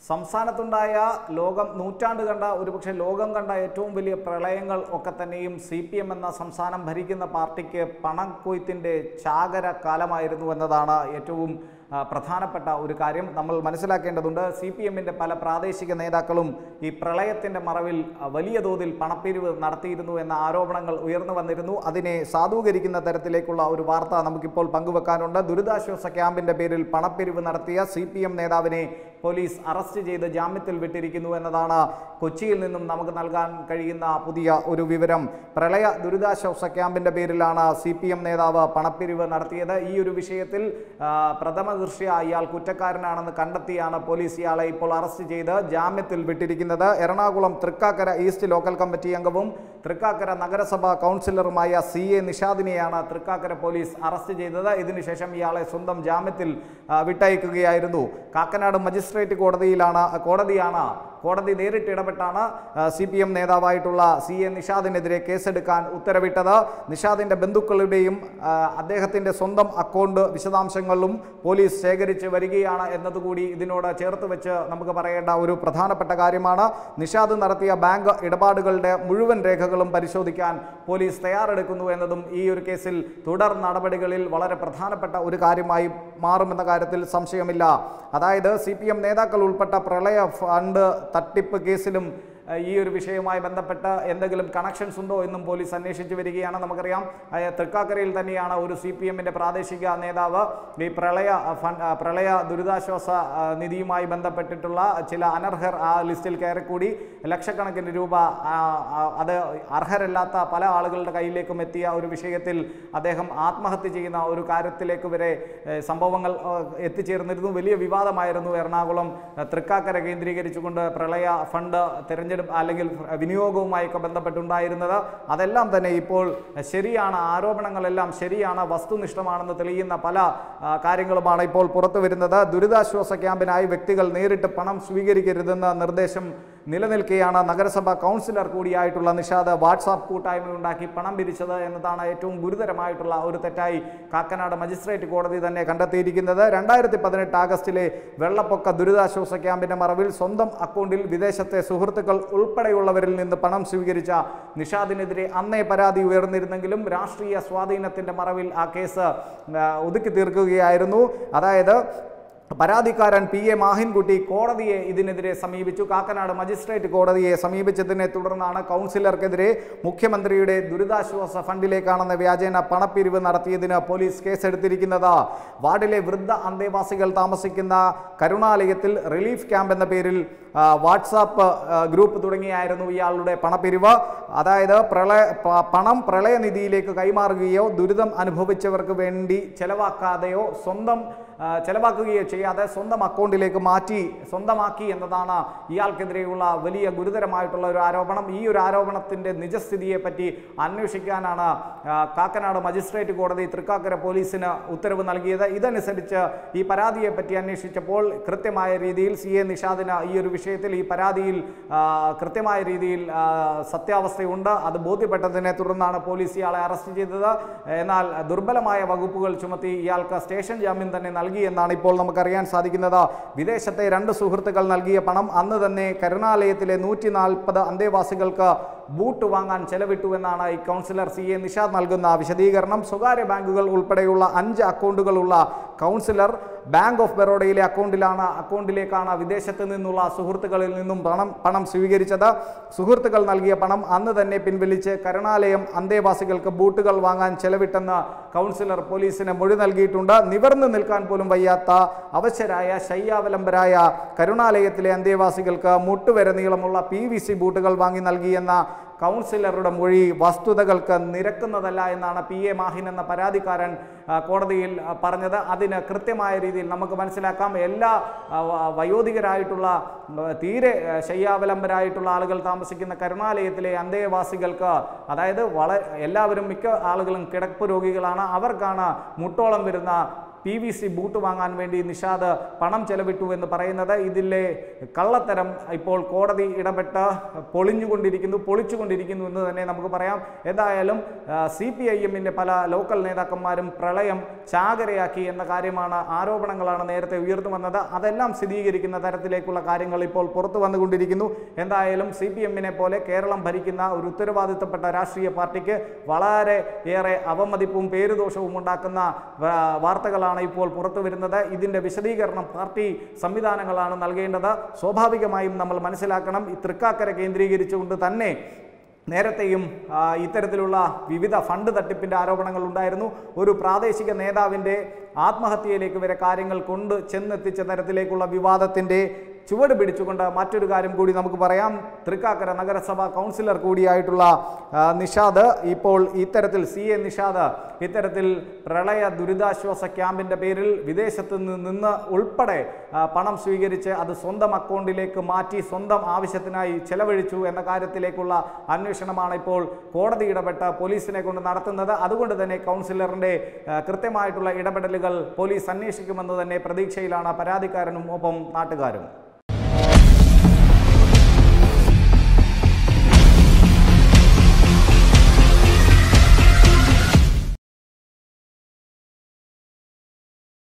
സംസ്ഥാനത്തുണ്ടായ ലോകം നൂറ്റാണ്ട് കണ്ട ഒരുപക്ഷെ ലോകം കണ്ട ഏറ്റവും വലിയ പ്രളയങ്ങൾ ഒക്കെ തന്നെയും സി പി എം എന്ന സംസ്ഥാനം ഭരിക്കുന്ന പാർട്ടിക്ക് പണക്കൊയ്ത്തിൻ്റെ ചാകര കാലമായിരുന്നു എന്നതാണ് ഏറ്റവും ആ, പ്രധാനപ്പെട്ട ഒരു കാര്യം നമ്മൾ മനസ്സിലാക്കേണ്ടതുണ്ട് സി പി എമ്മിൻ്റെ പല പ്രാദേശിക നേതാക്കളും ഈ പ്രളയത്തിൻ്റെ മറവിൽ ആ, വലിയ തോതിൽ പണപ്പിരിവ് നടത്തിയിരുന്നു എന്ന ആരോപണങ്ങൾ ഉയർന്നു വന്നിരുന്നു അതിനെ സാധൂകരിക്കുന്ന തരത്തിലേക്കുള്ള ഒരു വാർത്ത നമുക്കിപ്പോൾ പങ്കുവെക്കാനുണ്ട് ദുരിതാശ്വാസ ക്യാമ്പിൻ്റെ പേരിൽ പണപ്പിരിവ് നടത്തിയ സി പി എം നേതാവിനെ പോലീസ് അറസ്റ്റ് ചെയ്ത് ജാമ്യത്തിൽ വിട്ടിരിക്കുന്നു എന്നതാണ് കൊച്ചിയിൽ നിന്നും നമുക്ക് നൽകാൻ കഴിയുന്ന പുതിയ ഒരു വിവരം പ്രളയ ദുരിതാശ്വാസ ക്യാമ്പിൻ്റെ പേരിലാണ് സി പി എം നേതാവ് പണപ്പിരിവ് നടത്തിയത് ഈ ഒരു വിഷയത്തിൽ ആ, പ്രഥമ ദൃഷ്ട്യ ഇയാൾ കുറ്റക്കാരനാണെന്ന് കണ്ടെത്തിയാണ് പോലീസ് ഇയാളെ ഇപ്പോൾ അറസ്റ്റ് ചെയ്ത് ജാമ്യത്തിൽ വിട്ടിരിക്കുന്നത് Ernakulam Thrikkakara east local committee അംഗവും തൃക്കാക്കര നഗരസഭ കൗൺസിലറുമായ സി എ നിഷാദിനെയാണ് തൃക്കാക്കര പോലീസ് അറസ്റ്റ് ചെയ്തത് ഇതിനുശേഷം ഇയാളെ സ്വന്തം ജാമ്യത്തിൽ ആ, വിട്ടയക്കുകയായിരുന്നു കാക്കനാട് മജിസ്ട്രേറ്റ് കോടതിയിലാണ് കോടതിയാണ് കോടതി നേരിട്ട് ഇടപെട്ടാണ് സി പി എം നേതാവായിട്ടുള്ള സി എ നിഷാദിനെതിരെ കേസെടുക്കാൻ ഉത്തരവിട്ടത് നിഷാദിൻ്റെ ബന്ധുക്കളുടെയും ആ, അദ്ദേഹത്തിൻ്റെ സ്വന്തം അക്കൗണ്ട് വിശദാംശങ്ങളും പോലീസ് ശേഖരിച്ച് വരികയാണ് എന്നതുകൂടി ഇതിനോട് ചേർത്ത് വെച്ച് നമുക്ക് പറയേണ്ട ഒരു പ്രധാനപ്പെട്ട കാര്യമാണ് നിഷാദ് നടത്തിയ ബാങ്ക് ഇടപാടുകളുടെ മുഴുവൻ രേഖകളും പരിശോധിക്കാൻ പോലീസ് തയ്യാറെടുക്കുന്നു എന്നതും ഈ ഒരു കേസിൽ തുടർ നടപടികളിൽ വളരെ പ്രധാനപ്പെട്ട ഒരു കാര്യമായി മാറുമെന്ന കാര്യത്തിൽ സംശയമില്ല അതായത് സി പി എം നേതാക്കൾ ഉൾപ്പെട്ട പ്രളയ ഫണ്ട് തട്ടിപ്പ് കേസിലും ഏഹ്, ഈ ഒരു വിഷയവുമായി ബന്ധപ്പെട്ട് എന്തെങ്കിലും കണക്ഷൻസ് ഉണ്ടോ എന്നും പോലീസ് അന്വേഷിച്ചു വരികയാണ് നമുക്കറിയാം ഏഹ്, തൃക്കാക്കരയിൽ തന്നെയാണ് ഒരു സി പി എമ്മിൻ്റെ പ്രാദേശിക നേതാവ് ഈ പ്രളയ ഫണ്ട് പ്രളയ ദുരിതാശ്വാസ ആ, നിധിയുമായി ബന്ധപ്പെട്ടിട്ടുള്ള ചില അനർഹർ ആ ലിസ്റ്റിൽ കയറിക്കൂടി ലക്ഷക്കണക്കിന് രൂപ ആ, ആ, അത് അർഹരല്ലാത്ത പല ആളുകളുടെ കയ്യിലേക്കും എത്തിയ ഒരു വിഷയത്തിൽ അദ്ദേഹം ആത്മഹത്യ ചെയ്യുന്ന ഒരു കാര്യത്തിലേക്ക് വരെ ഏഹ്, സംഭവങ്ങൾ ഏഹ്, എത്തിച്ചേർന്നിരുന്നു വലിയ വിവാദമായിരുന്നു എറണാകുളം ഏഹ്, തൃക്കാക്കര കേന്ദ്രീകരിച്ചുകൊണ്ട് പ്രളയ ഫണ്ട് തിരഞ്ഞെടുപ്പ് അല്ലെങ്കിൽ വിനിയോഗവുമായൊക്കെ ബന്ധപ്പെട്ടുണ്ടായിരുന്നത് അതെല്ലാം തന്നെ ഇപ്പോൾ ശരിയാണ് ആരോപണങ്ങളെല്ലാം ശരിയാണ് വസ്തുനിഷ്ഠമാണെന്ന് തെളിയുന്ന പല ആ, കാര്യങ്ങളുമാണ് ഇപ്പോൾ പുറത്തു വരുന്നത് ദുരിതാശ്വാസ ക്യാമ്പിനായി വ്യക്തികൾ നേരിട്ട് പണം സ്വീകരിക്കരുതെന്ന നിർദ്ദേശം നിലനിൽക്കെയാണ് നഗരസഭ കൗൺസിലർ കൂടിയായിട്ടുള്ള നിഷാദ് വാട്സാപ്പ് കൂട്ടായ്മ ഉണ്ടാക്കി പണം പിരിച്ചത് എന്നതാണ് ഏറ്റവും ഗുരുതരമായിട്ടുള്ള ഒരു തെറ്റായി കാക്കനാട് മജിസ്ട്രേറ്റ് കോടതി തന്നെ കണ്ടെത്തിയിരിക്കുന്നത് രണ്ടായിരത്തി പതിനെട്ട് ആഗസ്റ്റിലെ വെള്ളപ്പൊക്ക ദുരിതാശ്വാസ ക്യാമ്പിന്റെ മറവിൽ സ്വന്തം അക്കൗണ്ടിൽ വിദേശത്തെ സുഹൃത്തുക്കൾ ഉൾപ്പെടെയുള്ളവരിൽ നിന്ന് പണം സ്വീകരിച്ച നിഷാദിനെതിരെ അന്നേ പരാതി ഉയർന്നിരുന്നെങ്കിലും രാഷ്ട്രീയ സ്വാധീനത്തിന്റെ മറവിൽ ആ കേസ് ആ, ഒതുക്കി തീർക്കുകയായിരുന്നു അതായത് പരാതിക്കാരൻ പി എ മാഹിൻകുട്ടി കോടതിയെ ഇതിനെതിരെ സമീപിച്ചു കാക്കനാട് മജിസ്ട്രേറ്റ് കോടതിയെ സമീപിച്ചതിനെ തുടർന്നാണ് കൗൺസിലർക്കെതിരെ മുഖ്യമന്ത്രിയുടെ ദുരിതാശ്വാസ ഫണ്ടിലേക്കാണെന്ന വ്യാജേന പണപ്പിരിവ് നടത്തിയതിന് പോലീസ് കേസെടുത്തിരിക്കുന്നത് വാർഡിലെ വൃദ്ധ അന്തേവാസികൾ താമസിക്കുന്ന കരുണാലയത്തിൽ റിലീഫ് ക്യാമ്പ് എന്ന പേരിൽ ആ, വാട്സാപ്പ് ആ, ഗ്രൂപ്പ് തുടങ്ങിയായിരുന്നു ഇയാളുടെ പണപ്പിരിവ് അതായത് പ്രളയ പ- പണം പ്രളയനിധിയിലേക്ക് കൈമാറുകയോ ദുരിതം അനുഭവിച്ചവർക്ക് വേണ്ടി ചെലവാക്കാതെയോ സ്വന്തം ആ, ചെലവാക്കുകയോ ചെയ്യാതെ സ്വന്തം അക്കൗണ്ടിലേക്ക് മാറ്റി സ്വന്തമാക്കി എന്നതാണ് ഇയാൾക്കെതിരെയുള്ള വലിയ ഗുരുതരമായിട്ടുള്ള ഒരു ആരോപണം ഈ ഒരു ആരോപണത്തിൻ്റെ നിജസ്ഥിതിയെ പറ്റി അന്വേഷിക്കാനാണ് ആ, കാക്കനാട് മജിസ്ട്രേറ്റ് കോടതി തൃക്കാക്കര പോലീസിന് ഉത്തരവ് നൽകിയത് ഇതനുസരിച്ച് ഈ പരാതിയെ പറ്റി അന്വേഷിച്ചപ്പോൾ കൃത്യമായ രീതിയിൽ സി എ നിഷാദിന് ഈ ഒരു വിഷയത്തിൽ ഈ പരാതിയിൽ ആ, കൃത്യമായ രീതിയിൽ ആ, സത്യാവസ്ഥയുണ്ട് അത് ബോധ്യപ്പെട്ടതിനെ തുടർന്നാണ് പോലീസ് ഇയാളെ അറസ്റ്റ് ചെയ്തത് എന്നാൽ ദുർബലമായ വകുപ്പുകൾ ചുമത്തി ഇയാൾക്ക് സ്റ്റേഷൻ ജാമ്യം തന്നെ നൽകി എന്നാണ് ഇപ്പോൾ നമുക്കറിയാൻ സാധിക്കുന്നത് വിദേശത്തെ രണ്ട് സുഹൃത്തുക്കൾ നൽകിയ പണം അന്ന് തന്നെ കരുണാലയത്തിലെ നൂറ്റി നാൽപ്പത് അന്തേവാസികൾക്ക് ബൂട്ട് വാങ്ങാൻ ചെലവിട്ടു എന്നാണ് ഈ കൗൺസിലർ സി എ നിഷാദ് നൽകുന്ന വിശദീകരണം സ്വകാര്യ ബാങ്കുകൾ ഉൾപ്പെടെയുള്ള അഞ്ച് അക്കൗണ്ടുകളുള്ള കൗൺസിലർ ബാങ്ക് ഓഫ് ബറോഡയിലെ അക്കൗണ്ടിലാണ് അക്കൗണ്ടിലേക്കാണ് വിദേശത്ത് നിന്നുള്ള സുഹൃത്തുക്കളിൽ നിന്നും പണം പണം സ്വീകരിച്ചത് സുഹൃത്തുക്കൾ നൽകിയ പണം അന്ന് തന്നെ പിൻവലിച്ച് കരുണാലയം അന്തേവാസികൾക്ക് ബൂട്ടുകൾ വാങ്ങാൻ ചെലവിട്ടെന്ന് കൗൺസിലർ പോലീസിന് മൊഴി നൽകിയിട്ടുണ്ട് നിവർന്നു നിൽക്കാൻ പോലും വയ്യാത്ത അവശരായ ശയ്യാവലംബരായ കരുണാലയത്തിലെ അന്തേവാസികൾക്ക് മുട്ടുവരെ നീളമുള്ള പി വി സി ബൂട്ടുകൾ വാങ്ങി നൽകിയെന്ന കൗൺസിലറുടെ മൊഴി വസ്തുതകൾക്ക് നിരക്കുന്നതല്ല എന്നാണ് പി എ മാഹിൻ എന്ന പരാതിക്കാരൻ ആ, കോടതിയിൽ ആ, പറഞ്ഞത് അതിന് കൃത്യമായ രീതിയിൽ നമുക്ക് മനസ്സിലാക്കാം എല്ലാ ആ, വ- വയോധികരായിട്ടുള്ള ആ, തീരെ ആ, ശയ്യാവലംബരായിട്ടുള്ള ആളുകൾ താമസിക്കുന്ന കരുണാലയത്തിലെ അന്തേവാസികൾക്ക് അതായത് വളരെ എല്ലാവരും മിക്ക ആളുകളും കിടപ്പ് രോഗികളാണ് അവർക്കാണ് മുട്ടോളം വരുന്ന പി വി സി ബൂട്ട് വാങ്ങാൻ വേണ്ടി നിഷാദ് പണം ചെലവിട്ടു എന്ന് പറയുന്നത് ഇതിലെ കള്ളത്തരം ഇപ്പോൾ കോടതി ഇടപെട്ട് പൊളിഞ്ഞുകൊണ്ടിരിക്കുന്നു പൊളിച്ചുകൊണ്ടിരിക്കുന്നു എന്ന് തന്നെ നമുക്ക് പറയാം എന്തായാലും സി പി ഐ എമ്മിൻ്റെ പല ലോക്കൽ നേതാക്കന്മാരും പ്രളയം ചാകരയാക്കി എന്ന കാര്യമാണ് ആരോപണങ്ങളാണ് നേരത്തെ ഉയർന്നു വന്നത് അതെല്ലാം സ്ഥിരീകരിക്കുന്ന തരത്തിലേക്കുള്ള കാര്യങ്ങൾ ഇപ്പോൾ പുറത്തു വന്നുകൊണ്ടിരിക്കുന്നു എന്തായാലും സി പി എമ്മിനെ പോലെ കേരളം ഭരിക്കുന്ന ഒരു ഉത്തരവാദിത്തപ്പെട്ട രാഷ്ട്രീയ പാർട്ടിക്ക് വളരെ ഏറെ അവമതിപ്പും പേരുദോഷവും ഉണ്ടാക്കുന്ന വാ- വാർത്തകളാണ് ഇപ്പോൾ പുറത്തു വരുന്നത് ഇതിൻ്റെ വിശദീകരണം പാർട്ടി സംവിധാനങ്ങളാണ് നൽകേണ്ടത് സ്വാഭാവികമായും നമ്മൾ മനസ്സിലാക്കണം ഈ തൃക്കാക്കര കേന്ദ്രീകരിച്ചുകൊണ്ട് തന്നെ നേരത്തെയും ആ, ഇത്തരത്തിലുള്ള വിവിധ ഫണ്ട് തട്ടിപ്പിൻ്റെ ആരോപണങ്ങൾ ഉണ്ടായിരുന്നു ഒരു പ്രാദേശിക നേതാവിൻ്റെ ആത്മഹത്യയിലേക്ക് വരെ കാര്യങ്ങൾ കൊണ്ട് ചെന്നെത്തിച്ച തരത്തിലേക്കുള്ള വിവാദത്തിൻ്റെ ചുവട് പിടിച്ചുകൊണ്ട് മറ്റൊരു കാര്യം കൂടി നമുക്ക് പറയാം തൃക്കാക്കര നഗരസഭ കൗൺസിലർ കൂടിയായിട്ടുള്ള ആ, നിഷാദ് ഇപ്പോൾ ഇത്തരത്തിൽ സി എ നിഷാദ് ഇത്തരത്തിൽ പ്രളയ ദുരിതാശ്വാസ ക്യാമ്പിൻ്റെ പേരിൽ വിദേശത്ത് നിന്ന് നിന്ന് ഉൾപ്പെടെ ആ, പണം സ്വീകരിച്ച് അത് സ്വന്തം അക്കൗണ്ടിലേക്ക് മാറ്റി സ്വന്തം ആവശ്യത്തിനായി ചെലവഴിച്ചു എന്ന കാര്യത്തിലേക്കുള്ള അന്വേഷണമാണ് ഇപ്പോൾ കോടതി ഇടപെട്ട് പോലീസിനെ കൊണ്ട് നടത്തുന്നത് അതുകൊണ്ട് തന്നെ കൗൺസിലറിൻ്റെ ആ, കൃത്യമായിട്ടുള്ള ഇടപെടലുകൾ പോലീസ് അന്വേഷിക്കുമെന്ന് തന്നെ പ്രതീക്ഷയിലാണ് പരാതിക്കാരനും ഒപ്പം നാട്ടുകാരും